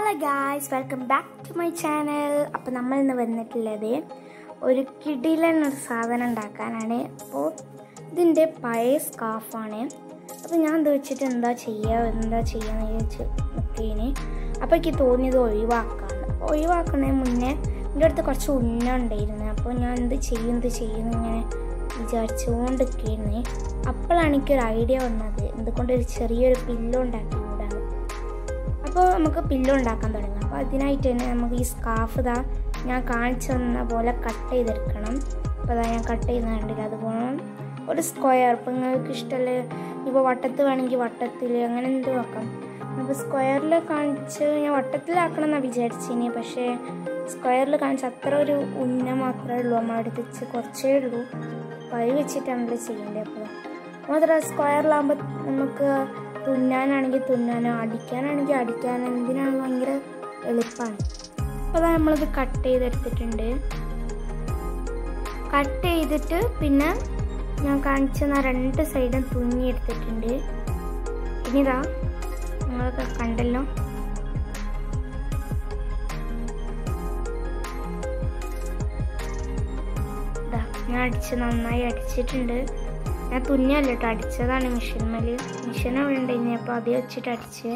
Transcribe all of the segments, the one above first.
hello guys welcome back to my channel അപ്പോൾ നമ്മൾ ഇന്ന് വന്നിട്ടുള്ളത് ഒരു കിടിലൻ ഒരു സാധനം ഉണ്ടാക്കാനാണ് അപ്പോൾ ഇതിൻ്റെ പഴയ സ്കാർഫാണ് അപ്പോൾ ഞാൻ ഇത് വെച്ചിട്ട് എന്താ ചെയ്യുക എന്താ ചെയ്യാന്ന് ചോദിച്ച് നിൽക്കേന് അപ്പോൾ എനിക്ക് തോന്നിയത് ഒഴിവാക്കാണ് അപ്പോൾ ഒഴിവാക്കുന്നതിന് മുന്നേ എൻ്റെ അടുത്ത് കുറച്ച് ഉന്ന ഉണ്ടായിരുന്നു അപ്പോൾ ഞാൻ എന്ത് ചെയ്യും എന്ത് ചെയ്യും ഇങ്ങനെ വിചാരിച്ചുകൊണ്ടിരിക്കുകയായിരുന്നു അപ്പോഴാണ് എനിക്കൊരു ഐഡിയ വന്നത് എന്തുകൊണ്ട് ഒരു ചെറിയൊരു പില്ലോ ഉണ്ടാക്കി കൂടാണ് അപ്പോൾ നമുക്ക് പില്ലോ ഉണ്ടാക്കാൻ തുടങ്ങാം അപ്പോൾ അതിനായിട്ട് തന്നെ നമുക്ക് ഈ സ്കാർഫ് ഇതാ ഞാൻ കാണിച്ചു തന്ന പോലെ കട്ട് ചെയ്തെടുക്കണം അപ്പോൾ അതാ ഞാൻ കട്ട് ചെയ്യുന്ന കണ്ടില്ല അതുപോലെ ഒരു സ്ക്വയർ ഇപ്പോൾ നിങ്ങൾക്ക് ഇഷ്ടമല്ല ഇപ്പോൾ വട്ടത്ത് വേണമെങ്കിൽ വട്ടത്തിൽ അങ്ങനെ എന്ത് വെക്കാം അപ്പോൾ സ്ക്വയറിൽ കാണിച്ച് ഞാൻ വട്ടത്തിലാക്കണം എന്നാണ് വിചാരിച്ചിനി പക്ഷേ സ്ക്വയറിൽ കാണിച്ച് അത്ര ഒരു ഉന്ന മാത്രമേ ഉള്ളൂ നമ്മൾ അടുപ്പിച്ച് കുറച്ചേ ഉള്ളൂ അപ്പോൾ അത് വെച്ചിട്ടാണല്ലോ ചെയ്യേണ്ടത് അപ്പോൾ മാത്രം സ്ക്വയറിലാകുമ്പോൾ നമുക്ക് തുന്നാനാണെങ്കിൽ തുന്നാനോ അടിക്കാനാണെങ്കിൽ അടിക്കാനോ എന്തിനാണ് ഭയങ്കര എളുപ്പമാണ് അപ്പോൾ അതാ നമ്മളിത് കട്ട് ചെയ്തെടുത്തിട്ടുണ്ട് കട്ട് ചെയ്തിട്ട് പിന്നെ ഞാൻ കാണിച്ച തന്ന രണ്ട് സൈഡും തുന്നിയെടുത്തിട്ടുണ്ട് ഇനിതാ നിങ്ങളൊക്കെ കണ്ടല്ലോ ഇതാ ഞാൻ അടിച്ച് നന്നായി അടിച്ചിട്ടുണ്ട് ഞാൻ തുന്നിയല്ല കേട്ടോ അടിച്ചതാണ് മെഷീൻ മേല് മെഷീൻ അവിടെ ഉണ്ടായിരുന്നു അപ്പോൾ അത് വെച്ചിട്ട് അടിച്ച്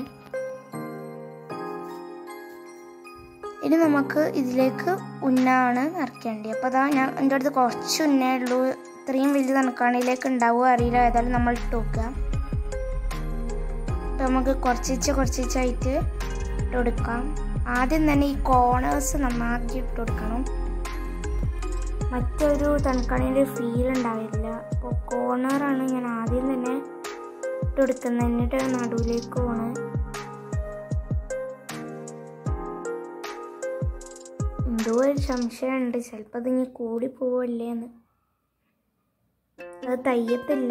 ഇനി നമുക്ക് ഇതിലേക്ക് ഉന്നാണ് നിറയ്ക്കേണ്ടത് അപ്പോൾ അതാ ഞാൻ എൻ്റെ അടുത്ത് കുറച്ച് ഉന്നേ ഉള്ളൂ ഇത്രയും വലിയ തണുക്കാണിലേക്ക് ഉണ്ടാവുക അറിയില്ല ഏതായാലും നമ്മൾ ഇട്ട് നോക്കുക അപ്പോൾ നമുക്ക് കുറച്ചിച്ച് കുറച്ചിച്ചായിട്ട് ഇട്ട് കൊടുക്കാം ആദ്യം തന്നെ ഈ കോണേഴ്സ് നന്നാക്കി ഇട്ട് കൊടുക്കണം മറ്റൊരു തണുക്കണിൻ്റെ ഫീൽ ഉണ്ടാവില്ല അപ്പോൾ കോർണറാണ് ഞാൻ ആദ്യം തന്നെ ഇട്ട് കൊടുക്കുന്നത് എന്നിട്ട് നടുവിലേക്ക് പോണ് എന്തോ ഒരു സംശയമുണ്ട് ചിലപ്പോൾ അത് ഇനി കൂടി പോവല്ലേ എന്ന് അത് തയ്യത്തില്ല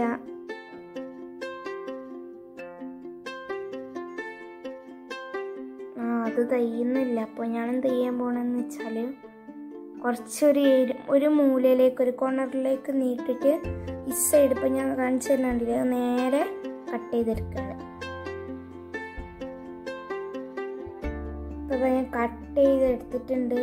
ആ അത് തയ്യുന്നില്ല അപ്പോൾ ഞാൻ എന്ത് ചെയ്യാൻ പോണെന്ന് വെച്ചാൽ കുറച്ചൊരു ഏരി- ഒരു മൂലയിലേക്ക് ഒരു കോർണറിലേക്ക് നീട്ടിട്ട് ഈ സൈഡ് ഇപ്പം ഞാൻ കാണിച്ചു തരുന്നുണ്ടില്ല നേരെ കട്ട് ചെയ്തെടുക്കുകയാണ് അപ്പോൾ ഞാൻ കട്ട് ചെയ്തെടുത്തിട്ടുണ്ട്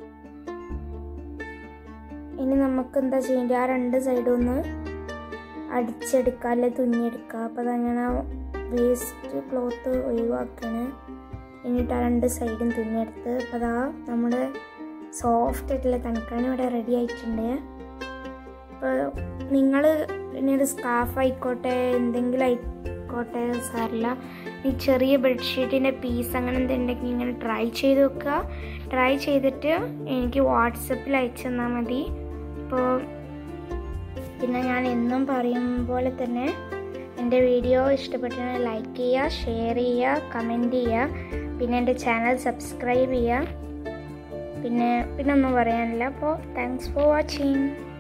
ഇനി നമുക്ക് എന്താ ചെയ്യേണ്ടത് ആ രണ്ട് സൈഡും ഒന്ന് അടിച്ചെടുക്കുക അല്ലെ തുന്നിയെടുക്കുക അപ്പോൾ അതാ ഞാൻ ആ വേസ്റ്റ് ക്ലോത്ത് ഒഴിവാക്കാണ് എന്നിട്ട് ആ രണ്ട് സൈഡും തുന്നിയെടുത്ത് അപ്പോൾ അതാ നമ്മുടെ സോഫ്റ്റ് ആയിട്ടുള്ള തണുക്കാണ് ഇവിടെ റെഡി ആയിട്ടുണ്ട് അപ്പോൾ നിങ്ങൾ ഇനി ഒരു സ്കാർഫ് ആയിക്കോട്ടെ എന്തെങ്കിലും ആയിക്കോട്ടെ സാറില്ല ഈ ചെറിയ ബെഡ്ഷീറ്റിൻ്റെ പീസ് അങ്ങനെ എന്തുണ്ടെങ്കിൽ ഇങ്ങനെ ട്രൈ ചെയ്ത് നോക്കുക ട്രൈ ചെയ്തിട്ട് എനിക്ക് വാട്സപ്പിൽ അയച്ചു തന്നാൽ മതി അപ്പോൾ പിന്നെ ഞാൻ എന്നും പറയും പോലെ തന്നെ എൻ്റെ വീഡിയോ ഇഷ്ടപ്പെട്ടാൽ ലൈക്ക് ചെയ്യുക ഷെയർ ചെയ്യുക കമൻറ്റ് ചെയ്യുക പിന്നെ എൻ്റെ ചാനൽ സബ്സ്ക്രൈബ് ചെയ്യുക പിന്നെ പിന്നെ ഒന്നും പറയാനില്ല അപ്പോൾ താങ്ക്സ് ഫോർ വാച്ചിങ്